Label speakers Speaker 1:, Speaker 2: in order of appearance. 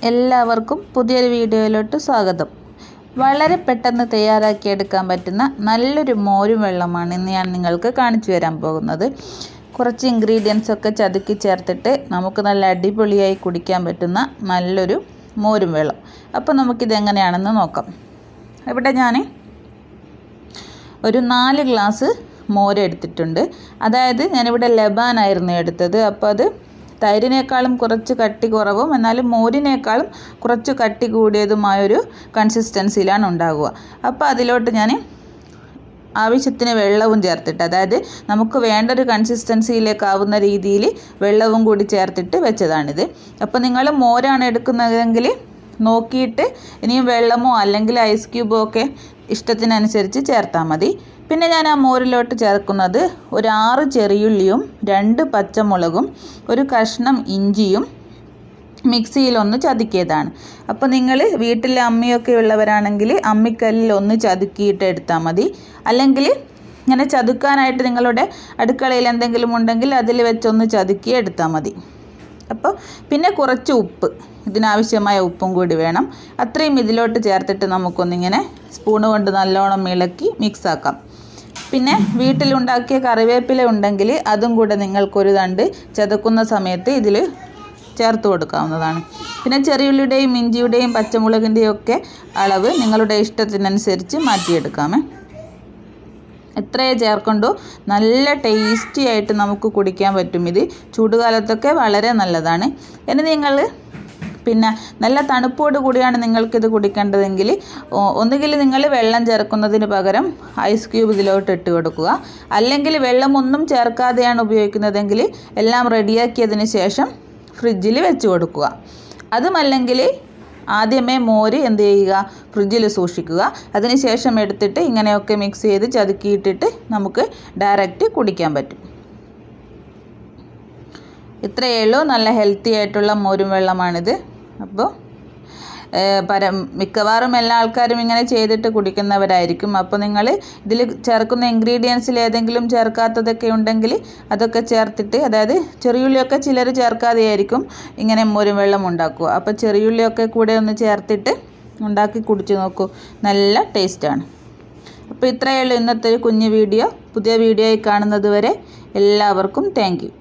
Speaker 1: എല്ലാവർക്കും പുതിയൊരു വീഡിയോയിലോട്ട് സ്വാഗതം വളരെ പെട്ടെന്ന് തയ്യാറാക്കിയെടുക്കാൻ പറ്റുന്ന നല്ലൊരു മോരും വെള്ളമാണ് ഇന്ന് ഞാൻ നിങ്ങൾക്ക് കാണിച്ചു തരാൻ പോകുന്നത് കുറച്ച് ഇൻഗ്രീഡിയൻസ് ഒക്കെ ചതുക്കി ചേർത്തിട്ട് നമുക്ക് നല്ല അടിപൊളിയായി കുടിക്കാൻ പറ്റുന്ന നല്ലൊരു മോരും വെള്ളം അപ്പോൾ നമുക്കിത് എങ്ങനെയാണെന്ന് നോക്കാം ഇവിടെ ഞാൻ ഒരു നാല് ഗ്ലാസ് മോര് എടുത്തിട്ടുണ്ട് അതായത് ഞാനിവിടെ ലബാനായിരുന്നു എടുത്തത് അപ്പോൾ അത് തൈരിനേക്കാളും കുറച്ച് കട്ടി കുറവും എന്നാലും മോരിനേക്കാളും കുറച്ച് കട്ടി കൂടിയതുമായൊരു കൺസിസ്റ്റൻസിയിലാണ് ഉണ്ടാകുക അപ്പോൾ അതിലോട്ട് ഞാൻ ആവശ്യത്തിന് വെള്ളവും ചേർത്തിട്ട് അതായത് നമുക്ക് വേണ്ട ഒരു കൺസിസ്റ്റൻസിയിലേക്കാവുന്ന രീതിയിൽ വെള്ളവും കൂടി ചേർത്തിട്ട് വെച്ചതാണിത് അപ്പോൾ നിങ്ങൾ മോരാണ് എടുക്കുന്നതെങ്കിൽ നോക്കിയിട്ട് ഇനിയും വെള്ളമോ അല്ലെങ്കിൽ ഐസ് ക്യൂബോ ഒക്കെ ഇഷ്ടത്തിനനുസരിച്ച് ചേർത്താൽ മതി പിന്നെ ഞാൻ ആ മോരിലോട്ട് ചേർക്കുന്നത് ഒരു ആറ് ചെറിയുള്ളിയും രണ്ട് പച്ചമുളകും ഒരു കഷ്ണം ഇഞ്ചിയും മിക്സിയിലൊന്ന് ചതുക്കിയതാണ് അപ്പോൾ നിങ്ങൾ വീട്ടിൽ അമ്മിയൊക്കെ ഉള്ളവരാണെങ്കിൽ അമ്മിക്കല്ലിൽ ഒന്ന് ചതുക്കിയിട്ട് എടുത്താൽ മതി അല്ലെങ്കിൽ ഇങ്ങനെ ചതുക്കാനായിട്ട് നിങ്ങളുടെ അടുക്കളയിൽ എന്തെങ്കിലും ഉണ്ടെങ്കിൽ അതിൽ വെച്ചൊന്ന് ചതുക്കി എടുത്താൽ മതി അപ്പോൾ പിന്നെ കുറച്ച് ഉപ്പ് ഇതിനാവശ്യമായ ഉപ്പും കൂടി വേണം അത്രയും ഇതിലോട്ട് ചേർത്തിട്ട് നമുക്കൊന്നിങ്ങനെ സ്പൂണ് കൊണ്ട് നല്ലോണം ഇളക്കി മിക്സ് ആക്കാം പിന്നെ വീട്ടിലുണ്ടാക്കിയ കറിവേപ്പില ഉണ്ടെങ്കിൽ അതും കൂടെ നിങ്ങൾക്കൊരു തണ്ട് ചതക്കുന്ന സമയത്ത് ഇതിൽ ചേർത്ത് കൊടുക്കാവുന്നതാണ് പിന്നെ ചെറിയുള്ളിയുടെയും ഇഞ്ചിയുടെയും പച്ചമുളകിൻ്റെയും ഒക്കെ അളവ് നിങ്ങളുടെ ഇഷ്ടത്തിനനുസരിച്ച് മാറ്റിയെടുക്കാമേ എത്രയേ ചേർക്കണ്ടോ നല്ല ടേസ്റ്റി ആയിട്ട് നമുക്ക് കുടിക്കാൻ പറ്റും ഇത് ചൂടുകാലത്തൊക്കെ വളരെ നല്ലതാണ് ഇനി നിങ്ങൾ പിന്നെ നല്ല തണുപ്പോട് കൂടിയാണ് നിങ്ങൾക്കിത് കുടിക്കേണ്ടതെങ്കിൽ ഒന്നുകിൽ നിങ്ങൾ വെള്ളം ചേർക്കുന്നതിന് പകരം ഐസ് ക്യൂബ് ഇതിലോട്ട് ഇട്ട് കൊടുക്കുക അല്ലെങ്കിൽ വെള്ളമൊന്നും ചേർക്കാതെയാണ് ഉപയോഗിക്കുന്നതെങ്കിൽ എല്ലാം റെഡിയാക്കിയതിന് ശേഷം ഫ്രിഡ്ജിൽ വെച്ച് കൊടുക്കുക അതുമല്ലെങ്കിൽ ആദ്യമേ മോര് എന്ത് ചെയ്യുക ഫ്രിഡ്ജിൽ സൂക്ഷിക്കുക അതിനുശേഷം എടുത്തിട്ട് ഇങ്ങനെയൊക്കെ മിക്സ് ചെയ്ത് ചതുക്കിയിട്ടിട്ട് നമുക്ക് ഡയറക്റ്റ് കുടിക്കാൻ പറ്റും ഇത്രയേ ഉള്ളൂ നല്ല ഹെൽത്തി ആയിട്ടുള്ള മോരും വെള്ളമാണിത് അപ്പോൾ പര മിക്കവാറും എല്ലാ ആൾക്കാരും ഇങ്ങനെ ചെയ്തിട്ട് കുടിക്കുന്നവരായിരിക്കും അപ്പോൾ നിങ്ങൾ ഇതിൽ ചേർക്കുന്ന ഇൻഗ്രീഡിയൻസിൽ ഏതെങ്കിലും ചേർക്കാത്തതൊക്കെ ഉണ്ടെങ്കിൽ അതൊക്കെ ചേർത്തിട്ട് അതായത് ചെറിയുള്ളിയൊക്കെ ചിലർ ചേർക്കാതെയായിരിക്കും ഇങ്ങനെ മോരും വെള്ളം ഉണ്ടാക്കുക അപ്പോൾ ചെറിയുള്ളിയൊക്കെ കൂടെ ഒന്ന് ചേർത്തിട്ട് ഉണ്ടാക്കി കുടിച്ച് നോക്കൂ നല്ല ടേസ്റ്റാണ് അപ്പോൾ ഇത്രയേ ഉള്ളൂ ഇന്നത്തെ ഒരു കുഞ്ഞു വീഡിയോ പുതിയ വീഡിയോയിൽ കാണുന്നത് വരെ എല്ലാവർക്കും താങ്ക്